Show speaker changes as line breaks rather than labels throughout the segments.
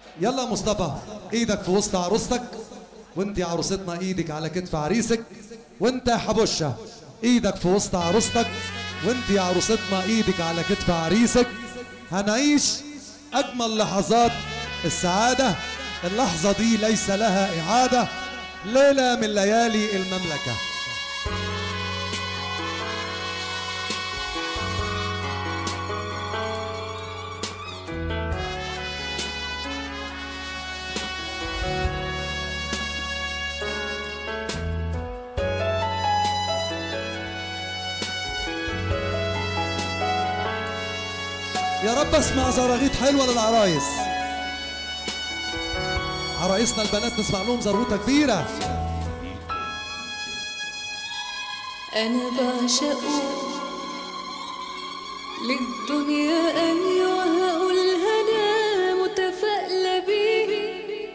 يلا مصطفى ايدك في وسط عروستك وانت يا عروستنا ايدك على كتف عريسك وانت يا حبشة ايدك في وسط عروستك وانت يا عروستنا ايدك على كتف عريسك هنعيش اجمل لحظات السعادة اللحظة دي ليس لها اعادة ليلة من ليالي المملكة يا رب اسمع زراغيط حلوه للعرايس عرايسنا البنات نسمع لهم زروطه كبيره
أنا بعشقه للدنيا أيوة هقولها أنا متفائلة بيه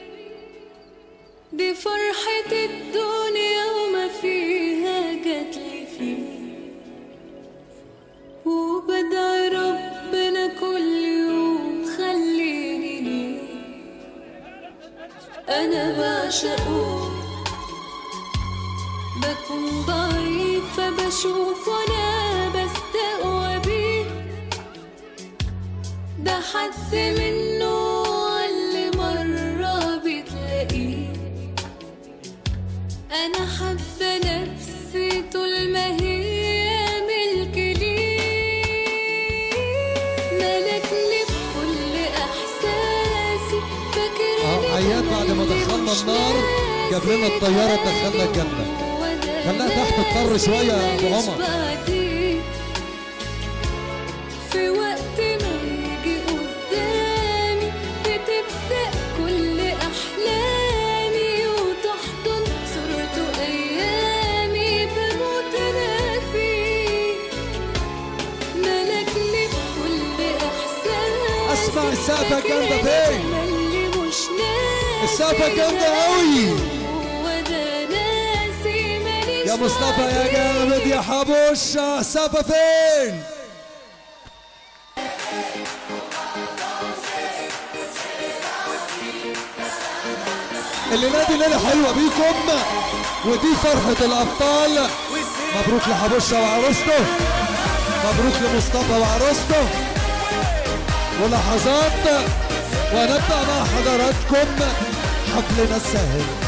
دي فرحة الدنيا وما فيها جاتلي فيه وبدعي ربنا كل يوم خليني ليه أنا بعشقه بكون ضعيفة بشوف وانا بستقوى بيه ده حد منه اللي مرة بتلاقيه أنا حابة نفسي طول ما هي ملك ليه ملكني بكل إحساسي فاكرني
اه عياد بعد ما دخلنا النار جاب لنا الطياره دخلنا الجنه خلاها تحت الطر شوية يا أبو عمر.
في وقت ما يجي قدامي بتبدأ كل أحلامي وتحضن صورته أيامي بموت أنا فيه ملكني بكل إحساسي
أسمع السقفة الجامدة فين؟
اللي مش ناسي
السقفة الجامدة أوي.
هو ده ناسي ماليش
يا مصطفى يا جامد يا حبوشة سافة فين الليلة دي ليلة حلوة بيكم ودي فرحة الأبطال مبروك لحبوشة وعروسته مبروك لمصطفى وعروسته ولحظات ونبدأ مع حضراتكم حفلنا الساهر